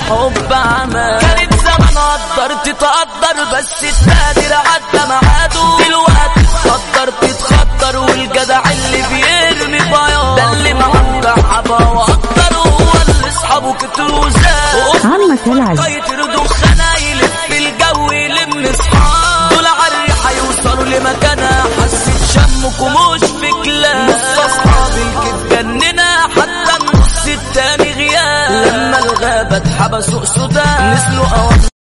الحب عمى كانت زمان قدرت تقدر بس التقدير عدى ميعاده دلوقتي تقدر تتخطر والجدع اللي بيرمي بياض ده اللي معاه حبا واكتر هو اللي اصحابه كتروا وزاد عمك العز يطردوا خنا يلف الجو يلم اصحاب دول عري هيوصلوا لمكانها حسيت شمكم مش في كلام نص اصحابي الكيف جننا حتى النص التاني غياب لما الغابة اتحبسوا اسودان نزلوا اوامر